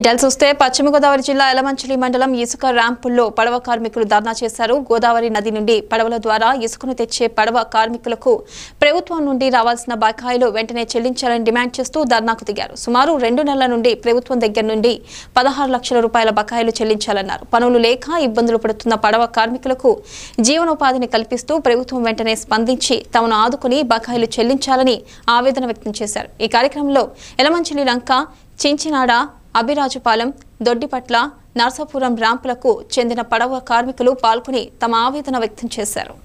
details చూస్తే పశ్చిమ గోదావరి జిల్లా ఎలమంచిలి మండలం ఇసుక ర్యాంపుల్లో పడవ కార్మికులు ధర్నా చేశారు గోదావరి నది నుండి పడవల ద్వారా ఇసుకను తెచ్చే పడవ కార్మికులకు ప్రభుత్వం నుండి రావాల్సిన బకాయిలు వెంటనే చెల్లించాలని డిమాండ్ చేస్తూ ధర్నాకు దిగారు సుమారు రెండు నెలల నుండి ప్రభుత్వం దగ్గర నుండి పదహారు లక్షల రూపాయల బకాయిలు చెల్లించాలన్నారు పనులు లేక ఇబ్బందులు పడుతున్న పడవ కార్మికులకు జీవనోపాధిని కల్పిస్తూ ప్రభుత్వం వెంటనే స్పందించి తమను ఆదుకుని బకాయిలు చెల్లించాలని ఆవేదన వ్యక్తం చేశారు ఈ కార్యక్రమంలో ఎలమంచిలి లంక చించినాడ అభిరాజుపాలెం దొడ్డిపట్ల నర్సాపురం ర్యాంపులకు చెందిన పడవ కార్మికులు పాల్గొని తమ ఆవేదన వ్యక్తం చేశారు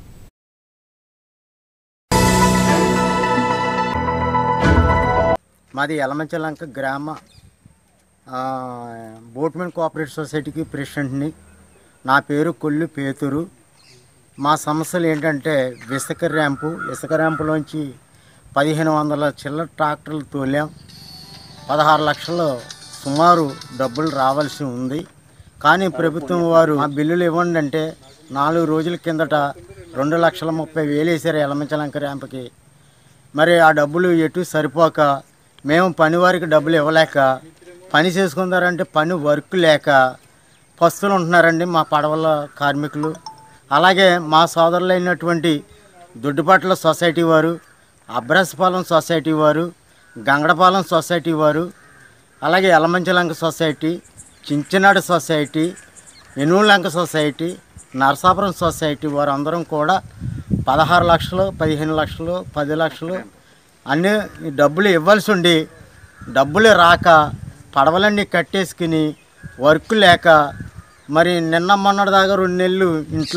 మాది ఎలమంచలంక గ్రామ ఆ, బోట్మెన్ కోఆపరేటివ్ సొసైటీకి ప్రెసిడెంట్ని నా పేరు కొల్లు పేతురు మా సమస్యలు ఏంటంటే ఇసుక ర్యాంపు ఇసుక ర్యాంపులోంచి పదిహేను వందల చిల్లర ట్రాక్టర్లు తోలాం పదహారు లక్షలు సుమారు డబ్బులు రావాల్సి ఉంది కానీ ప్రభుత్వం వారు మా బిల్లులు ఇవ్వండి అంటే నాలుగు రోజుల కిందట రెండు లక్షల ముప్పై వేలు వేసారు ఎలమంచలంక ర్యాంపుకి మరి ఆ డబ్బులు ఎటు సరిపోక మేము పనివారికి డబ్బులు ఇవ్వలేక పని చేసుకుందారంటే పని వర్క్ లేక పస్తులు ఉంటున్నారండి మా పడవల కార్మికులు అలాగే మా సోదరులైనటువంటి దొడ్డుపట్ల సొసైటీ వారు అబ్రసపాలెం సొసైటీ వారు గంగడపాలెం సొసైటీ వారు అలాగే Elamanchalanka society Chinchinadu society Enugulanka society Narasapuram society వారందరం కూడా పదహారు లక్షలు పదిహేను లక్షలు పది లక్షలు అన్ని డబ్బులు ఇవ్వాల్సి ఉండి డబ్బులు రాక పడవలన్నీ కట్టేసుకుని వర్క్ లేక మరి నిన్న మొన్నటి దాకా రెండు నెలలు ఇంట్లో